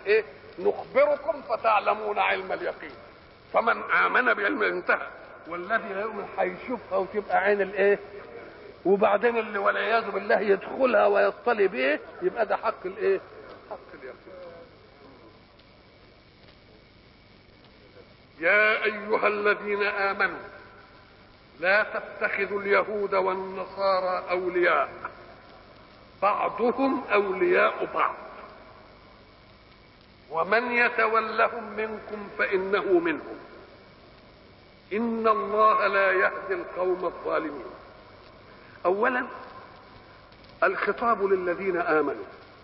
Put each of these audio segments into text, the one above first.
ايه نخبركم فتعلمون علم اليقين فمن امن بعلم انتهى والذي لا يؤمن هيشوفها وتبقى عين الايه وبعدين اللي والعياذ بالله يدخلها ويصطلي به يبقى ده حق الايه حق اليقين يا ايها الذين امنوا لا تتخذوا اليهود والنصارى اولياء بعضهم اولياء بعض ومن يتولهم منكم فانه منهم ان الله لا يهدي القوم الظالمين اولا الخطاب للذين امنوا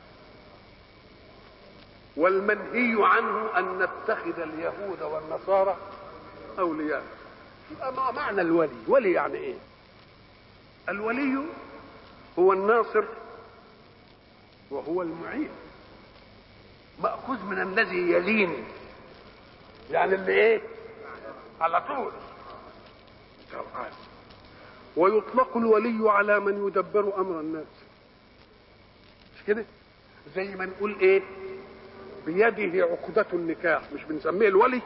والمنهي عنه ان نتخذ اليهود والنصارى اولياء يبقى ما معنى الولي ولي يعني ايه الولي هو الناصر وهو المعين مأخوذ من الذي يلين يعني اللي ايه على طول طبعا ويطلق الولي على من يدبر امر الناس مش كده زي ما نقول ايه بيده عقدة النكاح مش بنسميه الولي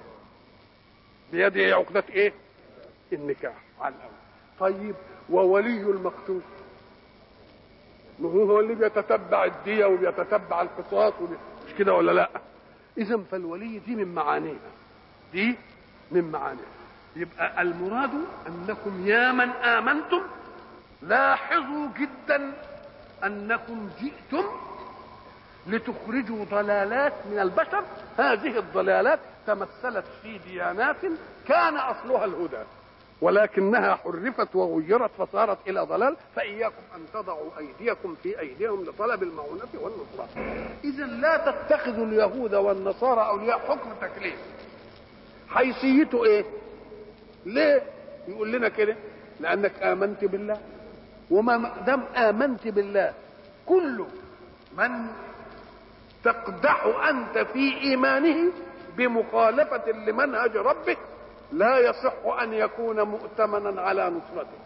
بيده عقدة ايه النكاح على الاول طيب وولي المقتول ما هو هو اللي بيتتبع الدية وبيتتبع القصاص مش كده ولا لا اذا فالولي دي من معانيها دي من معانيها يبقى المراد انكم يا من امنتم لاحظوا جدا انكم جئتم لتخرجوا ضلالات من البشر هذه الضلالات تمثلت في ديانات كان اصلها الهدى ولكنها حرفت وغيرت فصارت الى ضلال فاياكم ان تضعوا ايديكم في ايديهم لطلب المعونه والنصره اذا لا تتخذوا اليهود والنصارى اولياء حكم تكليف حيثيته ايه ليه يقول لنا كده لانك امنت بالله وما دام امنت بالله كل من تقدح انت في ايمانه بمخالفه لمنهج ربك لا يصح ان يكون مؤتمنا على نصرتك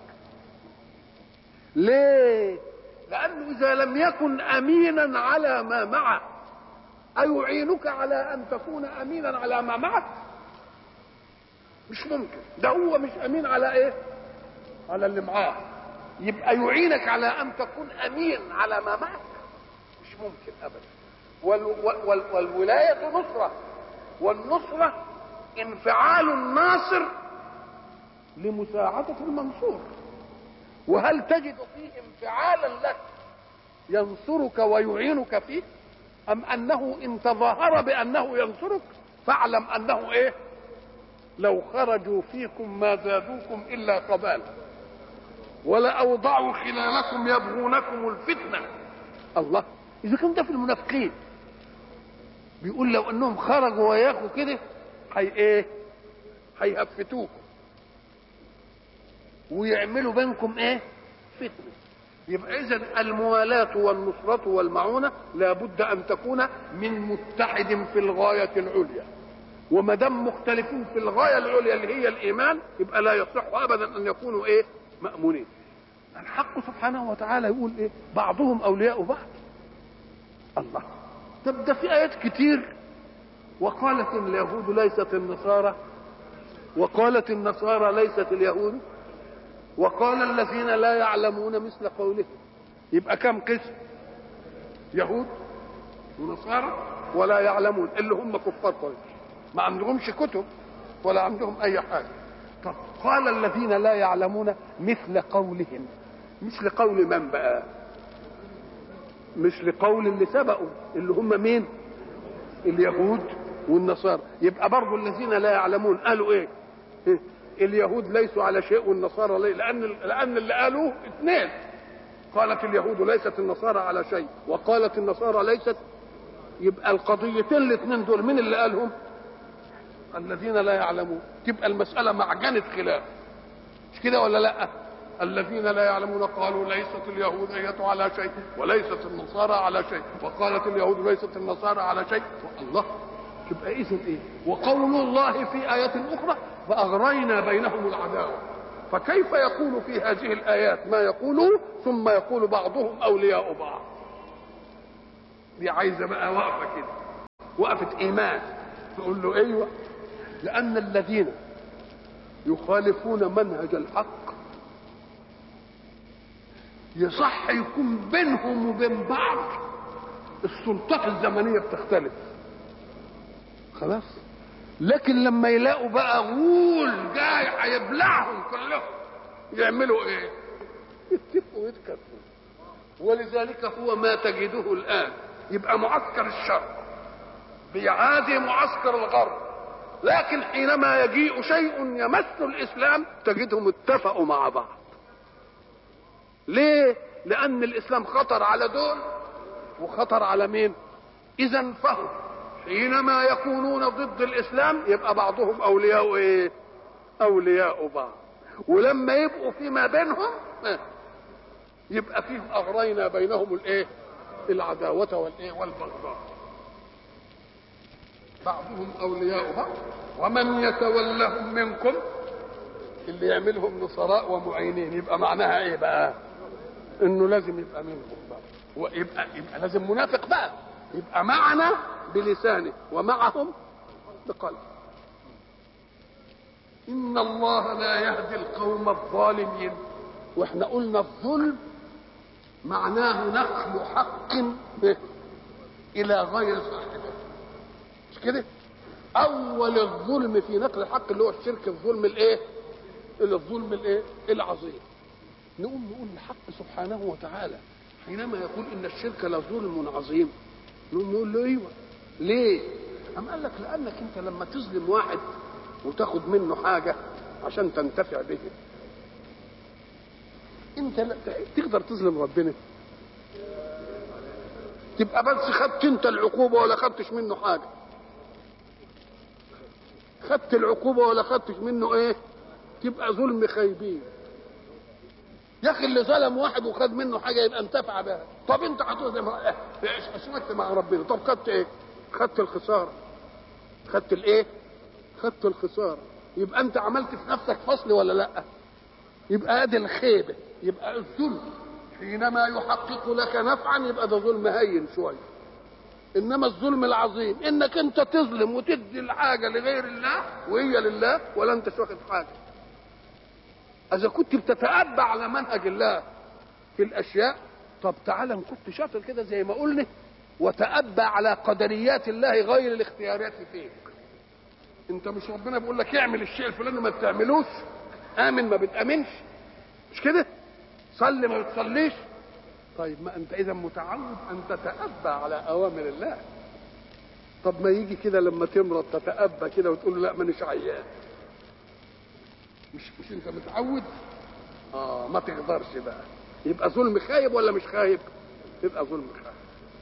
ليه لانه اذا لم يكن امينا على ما معه ايعينك على ان تكون امينا على ما معك مش ممكن ده هو مش امين على ايه على اللي معاه يبقى يعينك على ان تكون امين على ما معك مش ممكن ابدا وال وال والولايه نصره والنصره انفعال الناصر لمساعدة المنصور وهل تجد فيه انفعالا لك ينصرك ويعينك فيه أم أنه إن تظاهر بأنه ينصرك فاعلم أنه إيه لو خرجوا فيكم ما زادوكم إلا قبالا ولأوضعوا خلالكم يبغونكم الفتنة الله إذا كان ده في المنافقين بيقول لو أنهم خرجوا وياكوا كده هي ايه هيهفتوكم ويعملوا بينكم ايه فتنه يبقى اذا الموالاه والنصره والمعونه لابد ان تكون من متحد في الغايه العليا وما دام مختلفين في الغايه العليا اللي هي الايمان يبقى لا يصح ابدا ان يكونوا ايه مامونين الحق سبحانه وتعالى يقول ايه بعضهم اولياء بعض الله طب ده في ايات كتير وقالت اليهود ليست النصارى وقالت النصارى ليست اليهود وقال الذين لا يعلمون مثل قولهم يبقى كم قسم يهود ونصارى ولا يعلمون اللي هم كفار قريش ما عندهمش كتب ولا عندهم اي حاجه طب قال الذين لا يعلمون مثل قولهم مثل قول من بقى مثل قول اللي سبقوا اللي هم مين اليهود والنصارى يبقى برضه الذين لا يعلمون قالوا ايه اليهود ليسوا على شيء والنصارى ليه لان لان اللي قالوه اثنين قالت اليهود ليست النصارى على شيء وقالت النصارى ليست يبقى القضيتين الاثنين دول مين اللي قالهم الذين لا يعلمون تبقى المسألة معجنة خلاف مش كده ولا لا الذين لا يعلمون قالوا ليست اليهود أية على شيء وليست النصارى على شيء وقالت اليهود ليست النصارى على شيء الله تبقى إذا إيه وقول الله في آية أخرى فأغرينا بينهم العداوة فكيف يقول في هذه الآيات ما يقوله ثم يقول بعضهم أولياء بعض دي عايزة بقى واقفة كده وقفت ايمان نقول له ايوه لان الذين يخالفون منهج الحق يصح يكون بينهم وبين بعض السلطات الزمنيه بتختلف خلاص لكن لما يلاقوا بقى غول جاي هيبلعهم كلهم يعملوا ايه يتفقوا ويتكتفوا ولذلك هو ما تجده الان يبقى معسكر الشر بيعادي معسكر الغرب لكن حينما يجيء شيء يمس الاسلام تجدهم اتفقوا مع بعض ليه لان الاسلام خطر على دول وخطر على مين اذا فهم حينما يكونون ضد الاسلام يبقى بعضهم اولياء ايه اولياء بعض ولما يبقوا فيما بينهم يبقى فيهم اغرينا بينهم الايه العداوه والايه والبغضاء بعضهم اولياء بعض ومن يتولهم منكم اللي يعملهم نصراء ومعينين يبقى معناها ايه بقى انه لازم يبقى منهم بقى ويبقى يبقى لازم منافق بقى يبقى معنا بلسانه ومعهم بقلبه ان الله لا يهدي القوم الظالمين واحنا قلنا الظلم معناه نقل حق الى غير صاحبه مش كده اول الظلم في نقل الحق اللي هو الشرك الظلم الايه الظلم الايه العظيم نقوم نقول الحق سبحانه وتعالى حينما يقول ان الشرك لظلم عظيم نقوم نقول له ايوه ليه أم قال لك لانك انت لما تظلم واحد وتاخد منه حاجه عشان تنتفع به انت لا تقدر تظلم ربنا تبقى بس خدت انت العقوبه ولا خدتش منه حاجه خدت العقوبه ولا خدتش منه ايه تبقى ظلم خايبين يا اخي اللي ظلم واحد وخد منه حاجه يبقى انتفع بها طب انت هتظلم اشركت مع ربنا طب خدت ايه خدت الخساره خدت الايه خدت الخساره يبقى انت عملت في نفسك فصل ولا لا يبقى ادي الخيبه يبقى الظلم حينما يحقق لك نفعا يبقى ده ظلم هين شويه انما الظلم العظيم انك انت تظلم وتدي الحاجه لغير الله وهي لله ولا انت واخد حاجه اذا كنت بتتأبع على منهج الله في الاشياء طب تعالى ان كنت شاطر كده زي ما قلنا وتأبى على قدريات الله غير الاختيارات فيك انت مش ربنا بيقول لك اعمل الشيء الفلاني ما بتعملوش امن ما بتامنش مش كده صلي ما بتصليش طيب ما انت اذا متعود ان تتأبى على اوامر الله طب ما يجي كده لما تمرض تتأبى كده وتقول له لا مانيش عيان مش مش انت متعود اه ما تقدرش بقى يبقى ظلم خايب ولا مش خايب يبقى ظلم خايب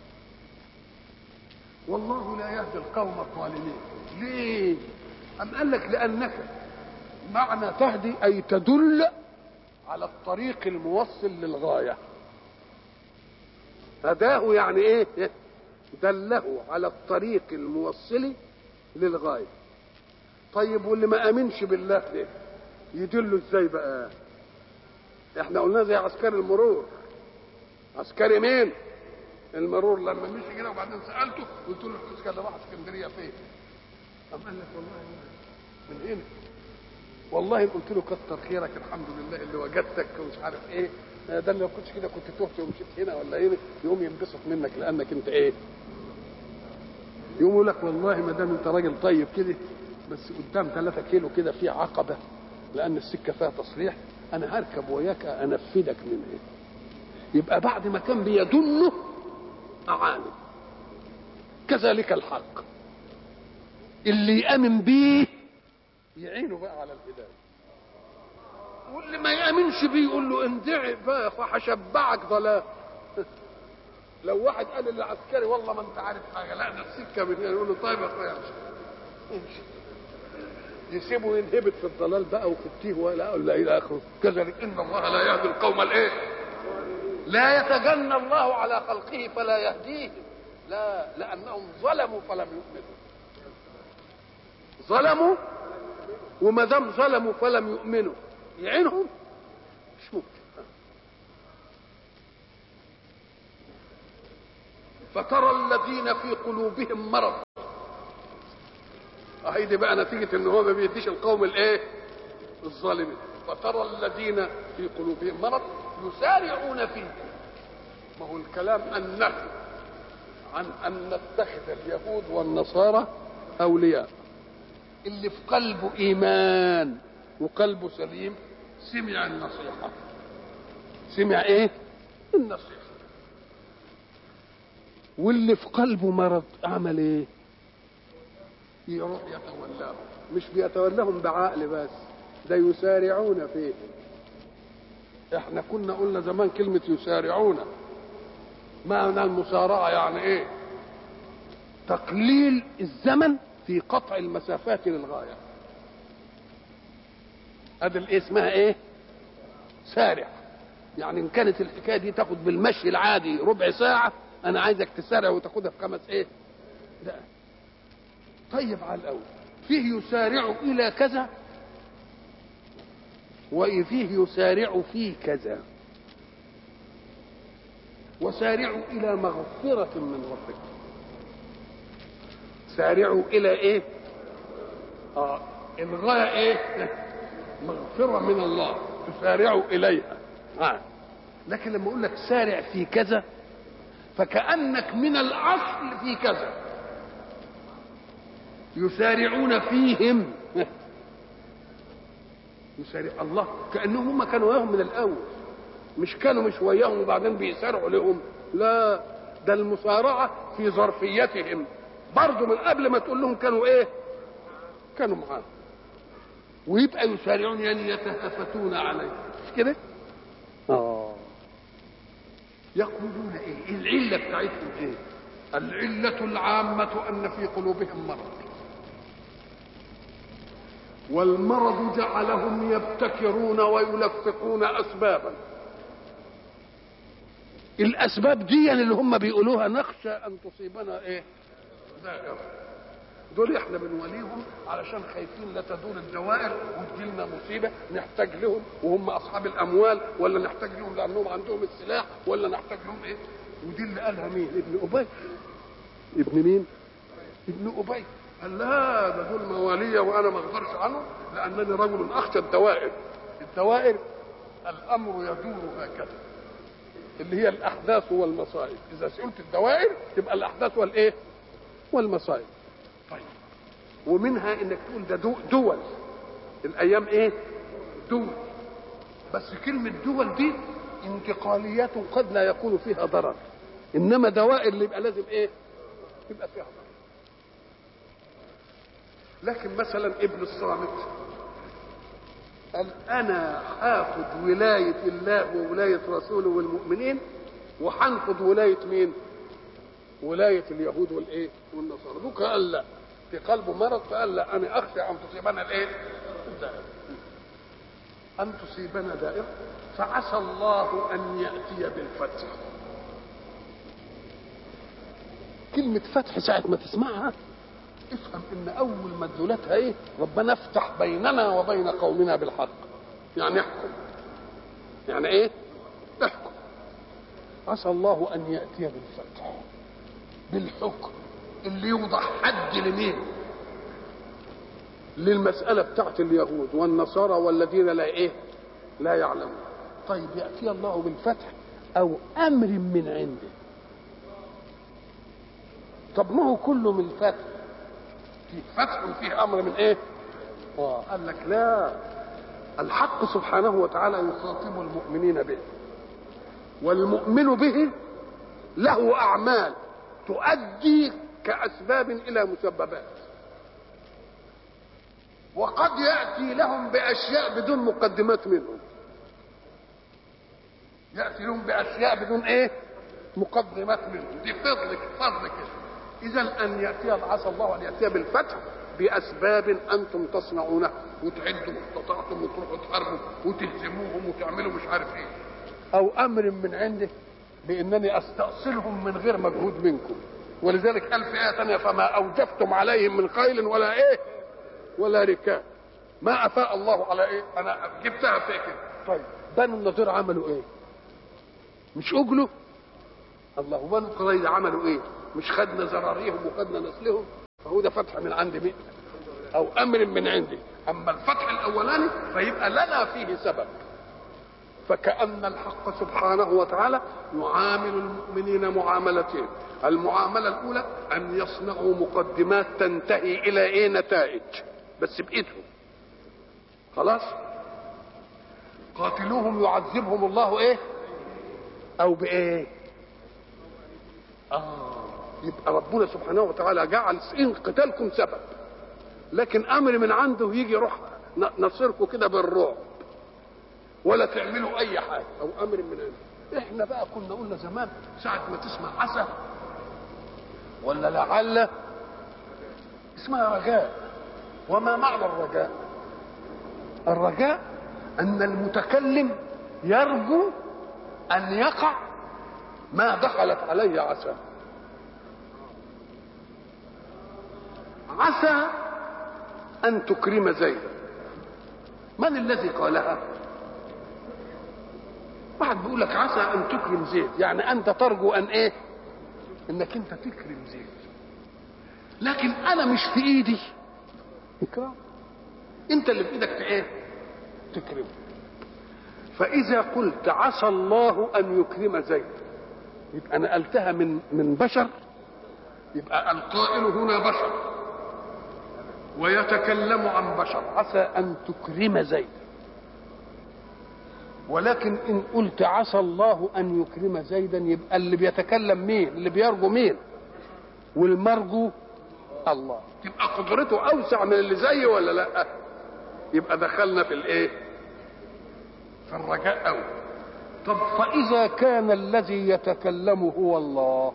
والله لا يهدي القوم الظالمين ليه أم قال لك لأنك معنى تهدي أي تدل على الطريق الموصل للغاية هداه يعني ايه دله على الطريق الموصل للغاية طيب واللي ما امنش بالله ده يدله ازاي بقى احنا قلنا زي عسكري المرور عسكري مين المرور لما مشي كده وبعدين سالته قلت له الفلوس كان راح اسكندريه فين قام قال لك والله من هنا والله قلت له كتر خيرك الحمد لله اللي وجدتك ومش عارف ايه ده اللي ما كنتش كده كنت تهت ومشيت هنا ولا هنا يقوم ينبسط منك لانك انت ايه يقوم يقول لك والله ما دام انت راجل طيب كده بس قدام 3 كيلو كده في عقبه لان السكه فيها تصريح انا هركب وياك انفذك منها يبقى بعد ما كان بيدله اعانه كذلك الحق اللي يامن بيه يعينه بقى على الهدايه واللي ما يامنش بيه يقول له اندعي بقى فهشبعك ضلال لو واحد قال للعسكري والله ما انت عارف حاجه لا ده السكه من هنا يقول له طيب يا اخويا امشي يسيبه ينهبط في الضلال بقى وفي التيه ولا ولا الى اخره كذلك ان الله لا يهدي القوم الايه لا يتجنى الله على خلقه فلا يهديهم لا لانهم ظلموا فلم يؤمنوا ظلموا وما دام ظلموا فلم يؤمنوا يعينهم مش ممكن فترى الذين في قلوبهم مرض اهي دي بقى نتيجه ان هو ما بيديش القوم الايه الظالمين فترى الذين في قلوبهم مرض يسارعون فيه ما هو الكلام النهي عن ان نتخذ اليهود والنصارى اولياء اللي في قلبه ايمان وقلبه سليم سمع النصيحه سمع ايه النصيحه واللي في قلبه مرض عمل ايه يروح يتولاهم مش بيتولاهم بعقل بس ده يسارعون فيه احنا كنا قلنا زمان كلمة يسارعون معنى المسارعة يعني ايه تقليل الزمن في قطع المسافات للغاية هذا الايه اسمها ايه سارع يعني ان كانت الحكايه دي تاخد بالمشي العادي ربع ساعه انا عايزك تسارع وتاخدها في خمس ايه لا طيب على الاول فيه يسارع الى كذا وفيه يسارع في كذا وسارعوا الى مغفره من ربكم سارعوا الى ايه اه الغايه ايه مغفره من الله تسارعوا اليها آه. لكن لما اقول لك سارع في كذا فكانك من الاصل في كذا يسارعون فيهم يسارع الله كانهم هم كانوا وياهم من الاول مش كانوا مش وياهم وبعدين بيسارعوا لهم لا ده المسارعه في ظرفيتهم برضه من قبل ما تقول لهم كانوا ايه كانوا معاهم ويبقى يسارعون يعني يتهافتون عليه مش كده اه يقولون ايه العله بتاعتهم ايه العله العامه ان في قلوبهم مرض والمرض جعلهم يبتكرون ويلفقون اسبابا الاسباب دي اللي هم بيقولوها نخشى ان تصيبنا ايه دائره دول احنا بنوليهم علشان خايفين لا تدور الدوائر وتجيلنا مصيبه نحتاج لهم وهم اصحاب الاموال ولا نحتاج لهم لانهم عندهم السلاح ولا نحتاج لهم ايه ودي اللي قالها مين ابن ابي ابن مين ابن ابي قال لا ده دول موالية وانا ما اقدرش عنهم لانني رجل اخشى الدوائر الدوائر الامر يدور هكذا اللي هي الاحداث والمصائب اذا سئلت الدوائر تبقى الاحداث والايه والمصائب طيب ومنها انك تقول ده دو دول الايام ايه دول بس كلمة دول دي انتقاليات قد لا يكون فيها ضرر انما دوائر اللي يبقى لازم ايه يبقى فيها ضرر لكن مثلا ابن الصامت قال انا هاخد ولايه الله وولايه رسوله والمؤمنين وهنفض ولايه مين؟ ولايه اليهود والايه؟ والنصارى دوك قال لا في قلبه مرض فقال لا انا اخشى ان تصيبنا الايه؟ الدائره ان تصيبنا دائره فعسى الله ان ياتي بالفتح كلمه فتح ساعه ما تسمعها افهم ان اول مدلولاتها ايه ربنا افتح بيننا وبين قومنا بالحق يعني احكم يعني ايه احكم عسى الله ان ياتي بالفتح بالحكم اللي يوضع حد لمين للمساله بتاعت اليهود والنصارى والذين لا ايه لا يعلمون طيب ياتي الله بالفتح او امر من عنده طب ما هو كله من الفتح فيه فتح وفيه امر من ايه؟ اه قال لك لا الحق سبحانه وتعالى يخاطب المؤمنين به والمؤمن به له اعمال تؤدي كاسباب الى مسببات وقد ياتي لهم باشياء بدون مقدمات منهم ياتي لهم باشياء بدون ايه مقدمات منهم دي فضلك فضل كده اذا ان ياتي عسى الله ان ياتي بالفتح باسباب انتم تصنعونها وتعدوا ما استطعتم وتروحوا تحاربوا وتهزموهم وتعملوا مش عارف ايه او امر من عنده بانني استاصلهم من غير مجهود منكم ولذلك قال في ايه ثانيه فما اوجفتم عليهم من خيل ولا ايه ولا ركاب ما افاء الله على ايه انا جبتها في كده طيب بنو النضير عملوا ايه مش اجلوا الله وبنو قريظه عملوا ايه مش خدنا زراريهم وخدنا نسلهم فهو ده فتح من عند مين او امر من عندي اما الفتح الاولاني فيبقى لنا فيه سبب فكأن الحق سبحانه وتعالى يعامل المؤمنين معاملتين المعاملة الأولى أن يصنعوا مقدمات تنتهي إلى إيه نتائج بس بإيدهم خلاص قاتلوهم يعذبهم الله إيه أو بإيه آه يبقى ربنا سبحانه وتعالى جعل إن قتالكم سبب لكن أمر من عنده يجي يروح نصركم كده بالرعب ولا تعملوا اي حاجه او امر من عنده احنا بقى كنا قلنا زمان ساعه ما تسمع عسى ولا لعل اسمها رجاء وما معنى الرجاء الرجاء ان المتكلم يرجو ان يقع ما دخلت عليه عسى عسى ان تكرم زيدا من الذي قالها واحد بيقول لك عسى ان تكرم زيد يعني انت ترجو ان ايه انك انت تكرم زيد لكن انا مش في ايدي اكرام انت اللي في ايدك في ايه تكرمه فاذا قلت عسى الله ان يكرم زيد يبقى نقلتها من من بشر يبقى القائل هنا بشر ويتكلم عن بشر عسى ان تكرم زيد ولكن ان قلت عسى الله ان يكرم زيدا يبقى اللي بيتكلم مين اللي بيرجو مين والمرجو الله تبقى قدرته اوسع من اللي زيه ولا لا يبقى دخلنا في الايه في الرجاء قوي طب فاذا كان الذي يتكلم هو الله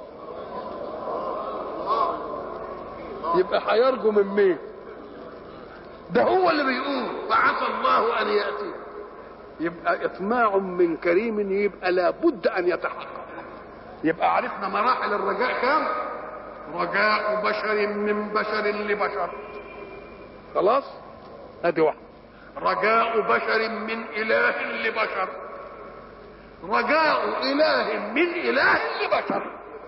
يبقى هيرجو من مين ده هو اللي بيقول فعسى الله ان ياتي يبقى اطماع من كريم يبقى لابد ان يتحقق يبقى عرفنا مراحل الرجاء كام رجاء بشر من بشر لبشر خلاص ادي واحد رجاء بشر من اله لبشر رجاء اله من اله لبشر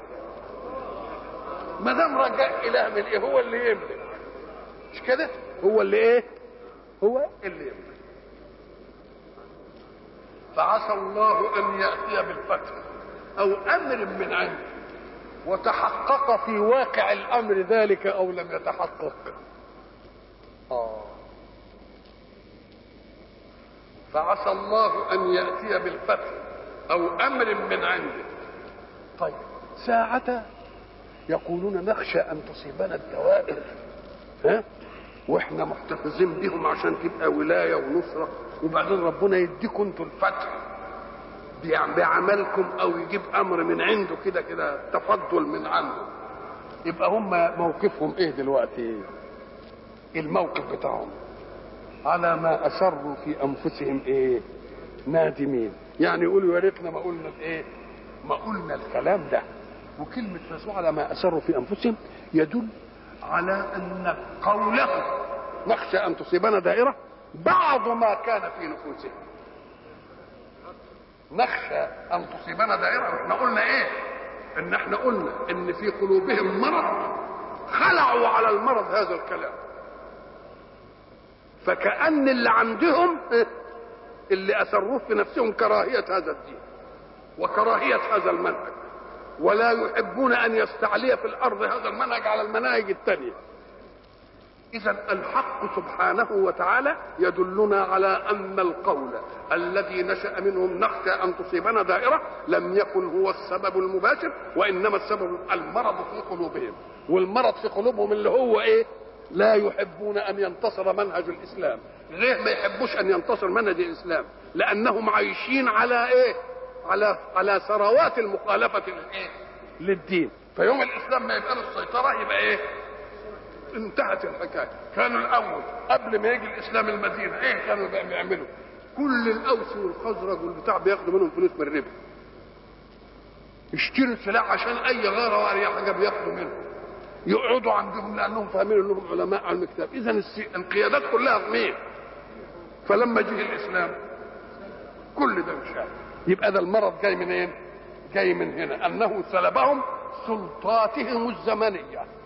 ما دام رجاء اله من ايه هو اللي يملك مش كده هو اللي ايه هو اللي يملك فعسى الله ان ياتي بالفتح او امر من عنده وتحقق في واقع الامر ذلك او لم يتحقق آه. فعسى الله ان ياتي بالفتح او امر من عنده طيب ساعة يقولون نخشى ان تصيبنا الدوائر ها واحنا محتفظين بهم عشان تبقى ولايه ونصره وبعدين ربنا يديكم انتوا الفتح بعملكم او يجيب امر من عنده كده كده تفضل من عنده يبقى هم موقفهم ايه دلوقتي الموقف بتاعهم على ما اسروا في انفسهم ايه نادمين يعني يقولوا يا ريتنا ما قلنا ايه ما قلنا الكلام ده وكلمه فسوء على ما اسروا في انفسهم يدل على ان قوله نخشى ان تصيبنا دائره بعض ما كان في نفوسهم نخشى ان تصيبنا دائره واحنا قلنا ايه ان احنا قلنا ان في قلوبهم مرض خلعوا على المرض هذا الكلام فكأن اللي عندهم اللي أسروه في نفسهم كراهية هذا الدين وكراهية هذا المنهج ولا يحبون أن يستعلي في الأرض هذا المنهج على المناهج الثانية إذا الحق سبحانه وتعالى يدلنا على أن القول الذي نشأ منهم نخشى أن تصيبنا دائرة لم يكن هو السبب المباشر وإنما السبب المرض في قلوبهم والمرض في قلوبهم اللي هو إيه لا يحبون أن ينتصر منهج الإسلام غير ما يحبوش أن ينتصر منهج الإسلام لأنهم عايشين على إيه على على ثروات المخالفة للإيه للدين فيوم الإسلام ما يبقى له السيطرة يبقى إيه انتهت الحكايه كانوا الاول قبل ما يجي الاسلام المدينه ايه كانوا بيعملوا كل الاوس والخزرج والبتاع بياخدوا منهم فلوس من الربا يشتروا سلاح عشان اي غاره واي حاجه بياخدوا منهم يقعدوا عندهم لانهم فاهمين انهم علماء علم الكتاب اذا القيادات كلها مين فلما جه الاسلام كل ده مش عارف يبقى ده المرض جاي منين جاي من هنا انه سلبهم سلطاتهم الزمنيه